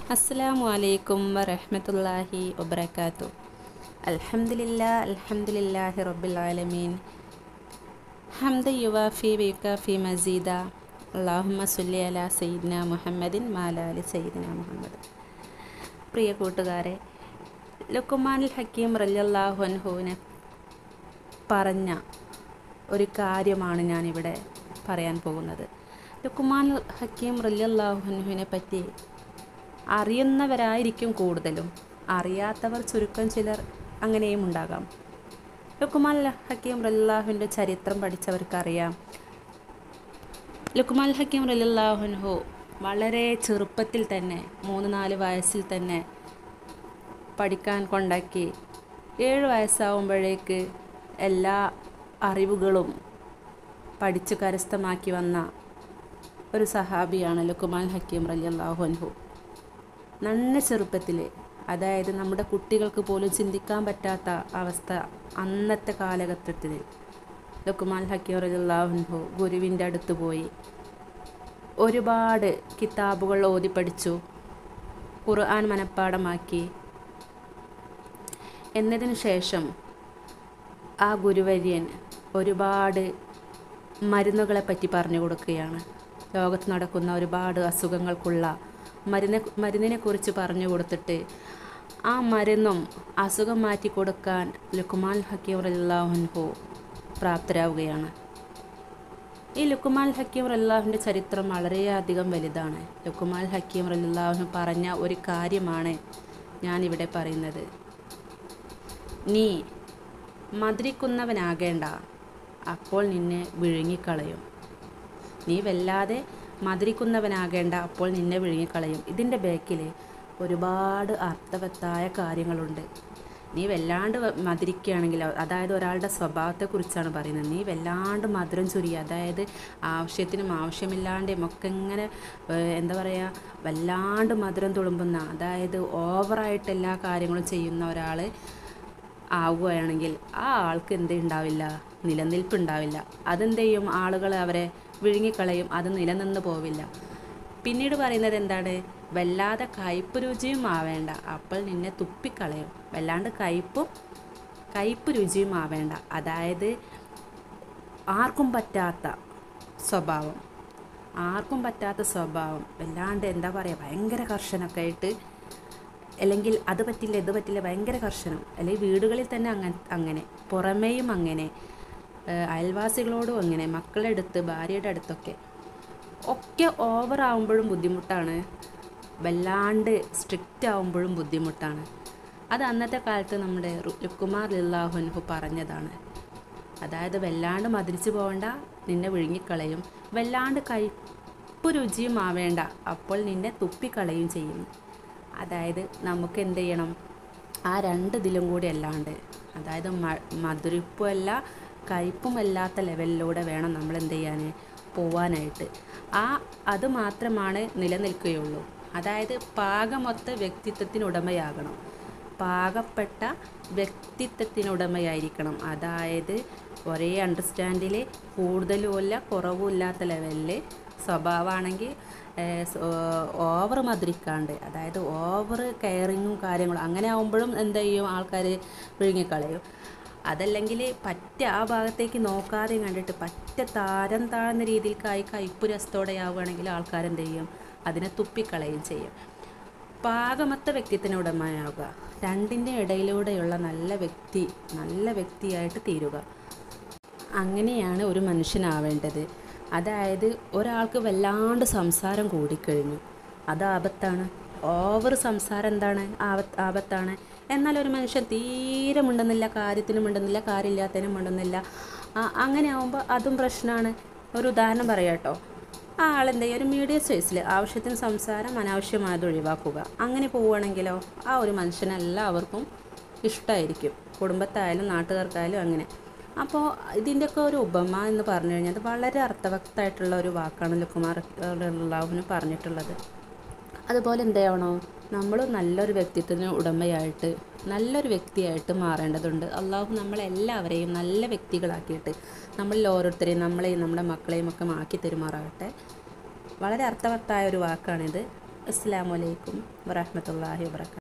അസ്സലാമു അലൈക്കും വറഹ്മത്തുള്ളാഹി വബറകാത്തു അൽഹംദുലില്ലാ അൽഹംദുലില്ലാഹി റബ്ബിൽ ആലമീൻ ഹംദ യുവാഫി വയുക്കാഫി മസീദ അള്ളാഹുമ്മ സുല്ലി അല സയ്യിദ്ന മുഹമ്മദിൻ മാലാലി സയ്യിദ്ന മുഹമ്മദ് പ്രിയ കൂട്ടുകാരെ ലുക്കുമാനുൽ ഹക്കീം റലിയല്ലാഹു അൻഹുവിനെ പറഞ്ഞ ഒരു കാര്യമാണ് ഞാനിവിടെ പറയാൻ പോകുന്നത് ലുക്കുമാൻ ഹക്കീം റലിയല്ലാഹുവിനെ പറ്റി അറിയുന്നവരായിരിക്കും കൂടുതലും അറിയാത്തവർ ചുരുക്കം ചിലർ അങ്ങനെയും ഉണ്ടാകാം ലുക്കുമാൻ ഹക്കീം റലിയല്ലാഹുവിൻ്റെ ചരിത്രം പഠിച്ചവർക്കറിയാം ലുക്കുമാൻ ഹക്കീം റലിയല്ലാഹുൻഹു വളരെ ചെറുപ്പത്തിൽ തന്നെ മൂന്ന് നാല് വയസ്സിൽ തന്നെ പഠിക്കാൻ കൊണ്ടാക്കി ഏഴ് വയസ്സാവുമ്പോഴേക്ക് എല്ലാ അറിവുകളും പഠിച്ച് കരസ്ഥമാക്കി വന്ന ഒരു സഹാബിയാണ് ലുക്കുമാൻ ഹക്കീം റലി അള്ളാഹുൻഹു നന്ന ചെറുപ്പത്തിൽ അതായത് നമ്മുടെ കുട്ടികൾക്ക് പോലും ചിന്തിക്കാൻ പറ്റാത്ത അവസ്ഥ അന്നത്തെ കാലഘട്ടത്തിൽ ലുക്കുമാൻ ഹക്കീം റലി അള്ളാഹുൻഹു ഗുരുവിൻ്റെ അടുത്ത് പോയി ഒരുപാട് കിതാബുകൾ ഓതി പഠിച്ചു ഖുർആൻ മനഃപ്പാടമാക്കി എന്നതിന് ശേഷം ആ ഗുരുവര്യൻ ഒരുപാട് മരുന്നുകളെ പറ്റി പറഞ്ഞു കൊടുക്കുകയാണ് ലോകത്ത് നടക്കുന്ന ഒരുപാട് അസുഖങ്ങൾക്കുള്ള മരുന്ന് മരുന്നിനെ കുറിച്ച് പറഞ്ഞു കൊടുത്തിട്ട് ആ മരുന്നും അസുഖം മാറ്റി കൊടുക്കാൻ ലുക്കുമാൻ ഹക്കീം റല്ലാഹുൻഹു പ്രാപ്തരാവുകയാണ് ഈ ലുക്കുമാൽ ഹക്കീം റല്ലാഹുവിൻ്റെ ചരിത്രം വളരെയധികം വലുതാണ് ലുക്കുമാൽ ഹക്കീം റല്ലാഹു പറഞ്ഞ ഒരു കാര്യമാണ് ഞാനിവിടെ പറയുന്നത് നീ മധുരിക്കുന്നവനാകേണ്ട അപ്പോൾ നിന്നെ വിഴുങ്ങിക്കളയും നീ വല്ലാതെ മധുരിക്കുന്നവനാകേണ്ട അപ്പോൾ നിന്നെ വിഴുങ്ങിക്കളയും ഇതിൻ്റെ ബാക്കിൽ ഒരുപാട് അർത്ഥവത്തായ കാര്യങ്ങളുണ്ട് നീ വല്ലാണ്ട് മധുരിക്കുകയാണെങ്കിൽ അതായത് ഒരാളുടെ സ്വഭാവത്തെക്കുറിച്ചാണ് പറയുന്നത് നീ വല്ലാണ്ട് മധുരം ചുരിയ അതായത് ആവശ്യത്തിനും ആവശ്യമില്ലാണ്ടും ഒക്കെ ഇങ്ങനെ എന്താ പറയുക വല്ലാണ്ട് മധുരം തുളുമ്പുന്ന അതായത് ഓവറായിട്ട് എല്ലാ കാര്യങ്ങളും ചെയ്യുന്ന ഒരാൾ ആവുകയാണെങ്കിൽ ആ ആൾക്ക് എന്ത് ഉണ്ടാവില്ല നിലനിൽപ്പ് ഉണ്ടാവില്ല അതെന്ത് ചെയ്യും ആളുകൾ അവരെ വിഴുങ്ങിക്കളയും അത് നിലനിന്ന് പോവില്ല പിന്നീട് പറയുന്നത് എന്താണ് വല്ലാതെ കയ്പ് രുചിയും ആവേണ്ട അപ്പോൾ നിന്നെ തുപ്പിക്കളയും വല്ലാണ്ട് കയ്പും കയ്പ് രുചിയും ആവേണ്ട അതായത് ആർക്കും പറ്റാത്ത സ്വഭാവം ആർക്കും പറ്റാത്ത സ്വഭാവം വല്ലാണ്ട് എന്താ പറയുക ഭയങ്കര കർശനമൊക്കെ ആയിട്ട് അല്ലെങ്കിൽ അത് പറ്റില്ല ഇത് പറ്റില്ല ഭയങ്കര കർശനം അല്ലെങ്കിൽ വീടുകളിൽ തന്നെ അങ്ങനെ അങ്ങനെ പുറമേയും അങ്ങനെ അയൽവാസികളോടും അങ്ങനെ മക്കളുടെ അടുത്ത് ഭാര്യയുടെ അടുത്തൊക്കെ ഒക്കെ ഓവർ ആവുമ്പോഴും ബുദ്ധിമുട്ടാണ് വല്ലാണ്ട് സ്ട്രിക്റ്റ് ആവുമ്പോഴും ബുദ്ധിമുട്ടാണ് അത് അന്നത്തെ കാലത്ത് നമ്മുടെ ലുക്കുമാർ ലില്ലാഹുൻഹു പറഞ്ഞതാണ് അതായത് വല്ലാണ്ട് മതിരിച്ചു പോകണ്ട നിന്നെ വിഴുങ്ങിക്കളയും വല്ലാണ്ട് കയ്പ് രുചിയും ആവേണ്ട അപ്പോൾ നിന്നെ തുപ്പിക്കളയും ചെയ്യും അതായത് നമുക്ക് എന്ത് ചെയ്യണം ആ രണ്ട് ഇതിലും കൂടി അല്ലാണ്ട് അതായത് മധുരിപ്പുമല്ല കയ്പുമല്ലാത്ത ലെവലിലൂടെ വേണം നമ്മൾ എന്ത് ചെയ്യാൻ പോവാനായിട്ട് ആ അത് മാത്രമാണ് നിലനിൽക്കുകയുള്ളൂ അതായത് പാകമൊത്ത വ്യക്തിത്വത്തിനുടമയാകണം പാകപ്പെട്ട വ്യക്തിത്വത്തിനുടമയായിരിക്കണം അതായത് ഒരേ അണ്ടർസ്റ്റാൻഡിൽ കൂടുതലുമല്ല കുറവുമില്ലാത്ത ലെവലിൽ സ്വഭാവമാണെങ്കിൽ ഓവർ മധുരിക്കാണ്ട് അതായത് ഓവർ കെയറിങ്ങും കാര്യങ്ങളും അങ്ങനെ ആകുമ്പോഴും എന്ത് ചെയ്യും ആൾക്കാർ വിഴുങ്ങിക്കളയും അതല്ലെങ്കിൽ പറ്റ ആ ഭാഗത്തേക്ക് നോക്കാതെ കണ്ടിട്ട് പറ്റ താരം താഴ്ന്ന രീതിയിൽക്കായി കയ്പ് രസത്തോടെ ആവുകയാണെങ്കിൽ ആൾക്കാരെന്ത് ചെയ്യും അതിനെ തുപ്പിക്കളയും ചെയ്യും പാകമത്ത വ്യക്തിത്വത്തിന് ഉടമയാവുക രണ്ടിൻ്റെ ഇടയിലൂടെയുള്ള നല്ല വ്യക്തി നല്ല വ്യക്തിയായിട്ട് തീരുക അങ്ങനെയാണ് ഒരു മനുഷ്യനാവേണ്ടത് അതായത് ഒരാൾക്ക് വല്ലാണ്ട് സംസാരം കൂടിക്കഴിഞ്ഞു അത് ആപത്താണ് ഓവർ സംസാരം എന്താണ് ആപത്ത് ആപത്താണ് എന്നാൽ ഒരു മനുഷ്യൻ തീരെ മിണ്ടുന്നില്ല കാര്യത്തിനും മിണ്ടുന്നില്ല കാര്യമില്ലാത്തതിനും മിണ്ടുന്നില്ല അങ്ങനെ ആകുമ്പോൾ അതും പ്രശ്നമാണ് ഒരു ഉദാഹരണം പറയാം കേട്ടോ ആ ആളെന്ത് ചെയ്യുക ഒരു മീഡിയം സൈസിൽ ആവശ്യത്തിന് സംസാരം അനാവശ്യമായത് ഒഴിവാക്കുക അങ്ങനെ പോവുകയാണെങ്കിലോ ആ ഒരു മനുഷ്യനെല്ലാവർക്കും ഇഷ്ടമായിരിക്കും കുടുംബത്തായാലും നാട്ടുകാർക്കായാലും അങ്ങനെ അപ്പോൾ ഇതിൻ്റെയൊക്കെ ഒരു ഉപമ എന്ന് പറഞ്ഞു കഴിഞ്ഞാൽ അത് വളരെ അർത്ഥവത്തായിട്ടുള്ള ഒരു വാക്കാണ് ലുക്കുമാർ അള്ളാഹുവിന് പറഞ്ഞിട്ടുള്ളത് അതുപോലെ എന്താവണോ നമ്മൾ നല്ലൊരു വ്യക്തിത്വത്തിന് ഉടമയായിട്ട് നല്ലൊരു വ്യക്തിയായിട്ട് മാറേണ്ടതുണ്ട് അള്ളാഹു നമ്മളെല്ലാവരെയും നല്ല വ്യക്തികളാക്കിയിട്ട് നമ്മളിൽ ഓരോരുത്തരെയും നമ്മളെയും നമ്മുടെ മക്കളെയും ഒക്കെ ആക്കി തെരുമാറാകട്ടെ വളരെ അർത്ഥവത്തായ ഒരു വാക്കാണിത് അസ്സാം വലൈക്കും വറഹമത്തല്ലാഹി വാബർക്കാത്തു